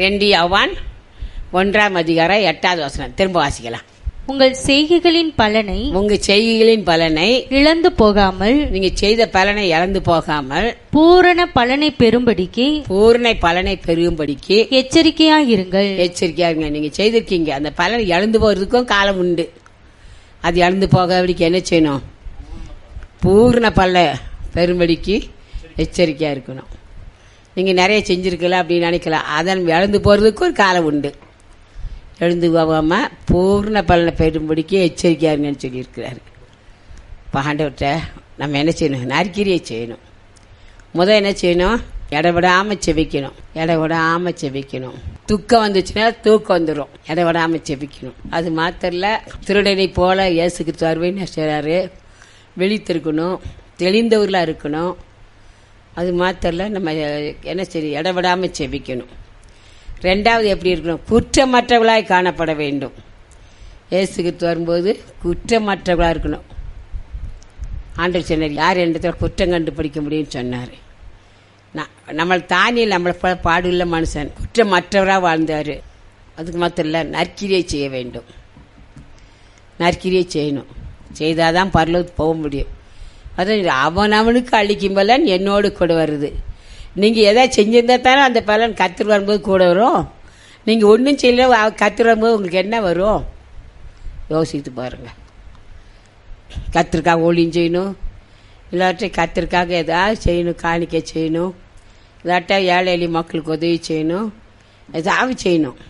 ரெண்டு யவான் ஒன்றாம் அதிகாரம் எட்டாவது வசனம் திரும்ப வாசிக்கலாம் உங்கள் செய்கைகளின் பலனை உங்க செய்கைகளின் பலனை இழந்து போகாமல் நீங்க செய்த பலனை இழந்து போகாமல் பூரண பலனை பெறும்படிக்கு பூர்ண பலனை பெருகும்படிக்கு எச்சரிக்கையாயிருங்கள் எச்சரிக்கையா இருங்க நீங்க செய்திருக்கீங்க அந்த பலன் இழந்து போறதுக்கும் காலம் உண்டு அது இழந்து போகாதபடிக்கு என்ன செய்யணும் பூர்ண பல பெரும்படிக்கு எச்சரிக்கையா இருக்கணும் நீங்க நிறைய செஞ்சிருக்கல அப்படின்னு நினைக்கலாம் அதன் இழந்து போறதுக்கு ஒரு காலம் உண்டு எழுந்து போகாம பூர்ண பலனை பெறும்படிக்கு எச்சரிக்கையா இருங்கன்னு சொல்லியிருக்கிறாரு இப்போ ஆண்டவர்கிட்ட நம்ம என்ன செய்யணும் நற்கிரியை செய்யணும் முதல் என்ன செய்யணும் இடவிடாம செவிக்கணும் இடவிடாம செவிக்கணும் துக்கம் வந்துச்சுன்னா தூக்கம் வந்துடும் இடவிடாம செவிக்கணும் அது மாத்திரல திருடனை போல இயேசு கிறிஸ்து வருவேன்னு செய்கிறாரு விழித்திருக்கணும் தெளிந்தவர்களாக இருக்கணும் அது மாத்திரல நம்ம என்ன சரி இடவிடாம செவிக்கணும் ரெண்டாவது எப்படி இருக்கணும் குற்றமற்றவர்களாய் காணப்பட வேண்டும் இயேசு கிறிஸ்து வரும்போது குற்றமற்றவர்களாக இருக்கணும் ஆண்டவர் சொன்னார் யார் இடத்துல குற்றம் கண்டுபிடிக்க முடியும்னு சொன்னார் நம்மளை தானி நம்மளை போல பாடுள்ள மனுஷன் குற்றமற்றவராக வாழ்ந்தார் அதுக்கு மாத்திரம் இல்லை நற்கிரியை செய்ய வேண்டும் நற்கிரியை செய்யணும் செய்தால் தான் பரலோகத்துக்கு போக முடியும் அதான் அவன் அவனுக்கு அழிக்கும் பலன் என்னோடு கூட வருது நீங்கள் எதாவது செஞ்சிருந்தா தானே அந்த பலன் கத்திர வரும்போது கூட வரும் நீங்கள் ஒன்றும் செய்யல கத்திர வரும்போது உங்களுக்கு என்ன வரும் யோசித்து பாருங்கள் கத்திரிக்காய் ஒளியும் செய்யணும் இல்லாட்டி கத்திரிக்காக ஏதாவது செய்யணும் காணிக்க செய்யணும் இல்லாட்டா ஏழை எளிய மக்களுக்கு உதவி செய்யணும் ஏதாவது செய்யணும்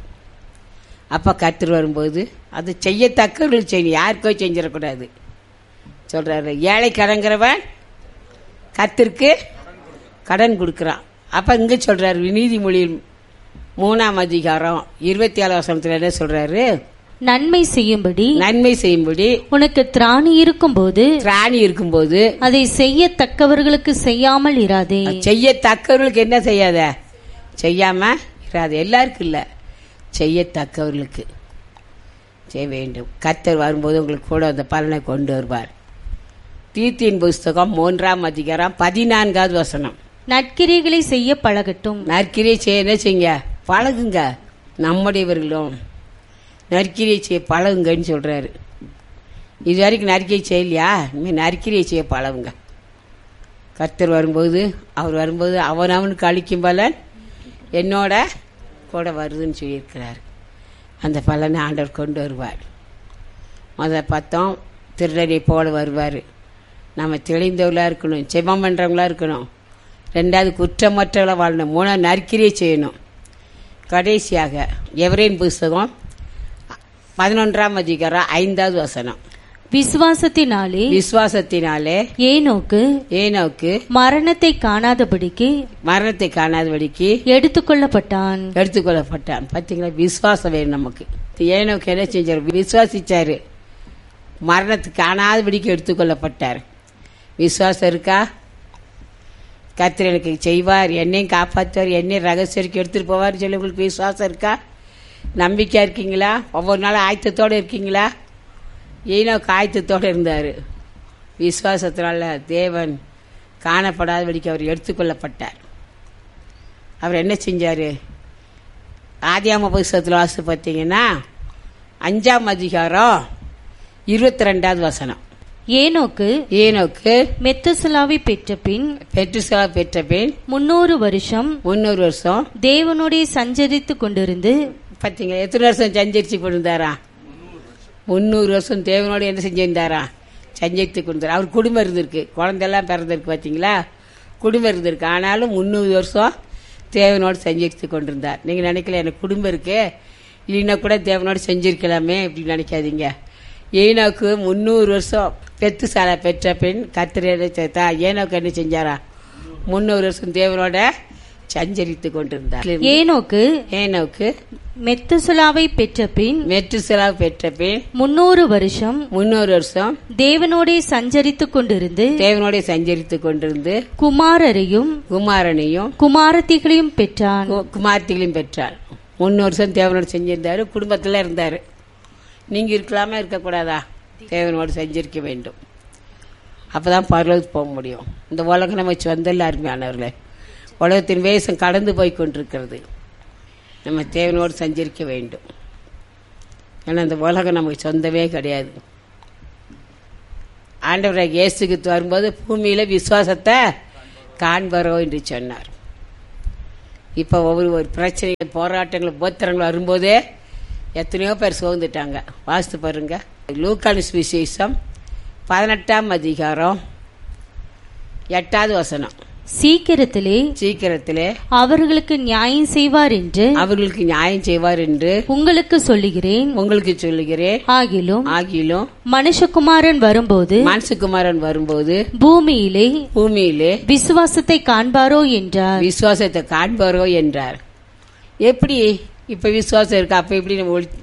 அப்போ கத்திர வரும்போது அது செய்யத்தக்கவர்கள் செய்யணும் யாருக்கோ செஞ்சிடக்கூடாது சொல்கிறாரு ஏழை கடங்கிறவன் கத்திற்கு கடன் கொடுக்குறான் அப்போ இங்கே சொல்கிறாரு நீதிமொழி மூணாம் அதிகாரம் இருபத்தி ஏழு வசனத்தில் என்ன சொல்கிறாரு நன்மை செய்யும்படி நன்மை செய்யும்படி உனக்கு திராணி இருக்கும்போது திராணி இருக்கும்போது அதை செய்யத்தக்கவர்களுக்கு செய்யாமல் இராதே செய்யத்தக்கவர்களுக்கு என்ன செய்யாத செய்யாம இராது எல்லாருக்கும் இல்லை செய்யத்தக்கவர்களுக்கு செய்ய வேண்டும் கத்தர் வரும்போது உங்களுக்கு கூட அந்த பலனை கொண்டு வருவார் தீத்தின் புஸ்தகம் மூன்றாம் அதிகாரம் பதினான்காவது வசனம் நற்கிரிகளை செய்ய பழகட்டும் நற்கிரியை செய்ய என்ன செய்யுங்க பழகுங்க நம்முடையவர்களும் நற்கிரியை செய்ய பழகுங்கன்னு சொல்றாரு இது வரைக்கும் நற்கிரியை செய்யலையா இனிமேல் நற்கிரியை செய்ய பழகுங்க கர்த்தர் வரும்போது அவர் வரும்போது அவன் அவனுக்கு அளிக்கும் பலன் என்னோட கூட வருதுன்னு சொல்லியிருக்கிறார் அந்த பலனை ஆண்டவர் கொண்டு வருவார் முத பார்த்தோம் திருடனை போல வருவார் நம்ம தெளிந்தவர்களாக இருக்கணும் செபம் பண்ணுறவங்களா இருக்கணும் ரெண்டாவது குற்றமற்றவர்களாக வாழணும் மூணாவது நற்கிரியை செய்யணும் கடைசியாக எவரேன் புஸ்தகம் பதினொன்றாம் அதிகாரம் ஐந்தாவது வசனம் விசுவாசத்தினாலே விசுவாசத்தினாலே ஏனோக்கு ஏனோக்கு மரணத்தை காணாதபடிக்கு மரணத்தை காணாதபடிக்கு எடுத்துக்கொள்ளப்பட்டான் எடுத்துக்கொள்ளப்பட்டான் பார்த்தீங்களா விசுவாசம் வேணும் நமக்கு ஏனோக்கு என்ன செஞ்சார் விசுவாசிச்சாரு மரணத்துக்கு காணாதபடிக்கு எடுத்துக்கொள்ளப்பட்டார் விசுவாசம் இருக்கா கத்திர எனக்கு செய்வார் என்னையும் காப்பாற்றுவார் என்னையும் ரகசியருக்கு எடுத்துட்டு போவார் சொல்லி உங்களுக்கு விசுவாசம் இருக்கா நம்பிக்கையா இருக்கீங்களா ஒவ்வொரு நாளும் ஆயத்தத்தோடு இருக்கீங்களா ஈனோக்கு ஆயத்தத்தோடு இருந்தார் விசுவாசத்தினால தேவன் காணப்படாதபடிக்கு அவர் எடுத்துக்கொள்ளப்பட்டார் அவர் என்ன செஞ்சார் ஆதியாம புஸ்தகத்தில் வாசி பார்த்தீங்கன்னா அஞ்சாம் அதிகாரம் இருபத்தி ரெண்டாவது வசனம் ஏனோக்கு ஈனோக்கு மெத்தசலாவை பெற்ற பின் பெற்றுசலா பெற்ற பின் முன்னூறு வருஷம் முந்நூறு வருஷம் தேவனுடைய சஞ்சரித்து கொண்டிருந்து பார்த்தீங்களா எத்தனை வருஷம் சஞ்சரிச்சு கொண்டிருந்தாரா முந்நூறு வருஷம் தேவனோடு என்ன செஞ்சிருந்தாரா சஞ்சரித்து கொண்டிருந்தார் அவர் குடும்பம் இருந்திருக்கு குழந்தையெல்லாம் பிறந்திருக்கு பார்த்தீங்களா குடும்பம் இருந்திருக்கு ஆனாலும் முந்நூறு வருஷம் தேவனோடு சஞ்சரித்து கொண்டிருந்தார் நீங்கள் நினைக்கல எனக்கு குடும்பம் இருக்கு இல்லைன்னா கூட தேவனோடு செஞ்சிருக்கலாமே இப்படி நினைக்காதீங்க ஏனோக்கு முந்நூறு வருஷம் பெத்து சாலை பெற்ற பெண் கத்திர சேர்த்தா ஏனோக்கு என்ன செஞ்சாரா முந்நூறு வருஷம் தேவனோட சஞ்சரித்து கொண்டிருந்தார் ஏனோக்கு ஏனோக்கு மெத்தசலாவை பெற்ற பின் மெற்றுசலா பெற்ற பின் முன்னூறு வருஷம் முன்னூறு வருஷம் தேவனோடே சஞ்சரித்து கொண்டிருந்து தேவனோட சஞ்சரித்து கொண்டிருந்து குமாரரையும் குமாரனையும் குமாரத்திகளையும் பெற்றான் கு- குமார்த்திகளையும் பெற்றார் முன்னூறு வருஷம் தேவனோட செஞ்சிருந்தாரு குடும்பத்தில் இருந்தார் நீங்கள் இருக்கலாமா இருக்கக்கூடாதா தேவனோடு செஞ்சிருக்க வேண்டும் அப்பதான் பரலோகத்துக்கு போக முடியும் இந்த உலகம் நம்ம வச்சு வந்தல்ல அருமையானவர்களே உலகத்தின் வேஷம் கடந்து போய் கொண்டிருக்கிறது நம்ம தேவனோடு சஞ்சரிக்க வேண்டும் ஏன்னா இந்த உலகம் நமக்கு சொந்தமே கிடையாது ஆண்டவராக இயேசுக்கு வரும்போது பூமியில விசுவாசத்தை காண்பரோ என்று சொன்னார் இப்போ ஒவ்வொரு ஒரு பிரச்சனைகள் போராட்டங்கள் போத்திரங்கள் வரும்போதே எத்தனையோ பேர் சோர்ந்துட்டாங்க வாசித்து பாருங்க லூக்கானிஸ் விசேஷம் பதினெட்டாம் அதிகாரம் எட்டாவது வசனம் சீக்கிரத்திலே சீக்கிரத்திலே அவர்களுக்கு நியாயம் செய்வார் என்று அவர்களுக்கு நியாயம் செய்வார் என்று உங்களுக்கு சொல்லுகிறேன் உங்களுக்கு சொல்லுகிறேன் ஆகிலும் ஆகிலும் மனுஷகுமாரன் வரும்போது மனசுக்குமாரன் வரும்போது பூமியிலே பூமியிலே விசுவாசத்தை காண்பாரோ என்றார் விசுவாசத்தை காண்பாரோ என்றார் எப்படி இப்ப விசுவாசம் இருக்கு அப்ப எப்படி நம்ம ஒளி-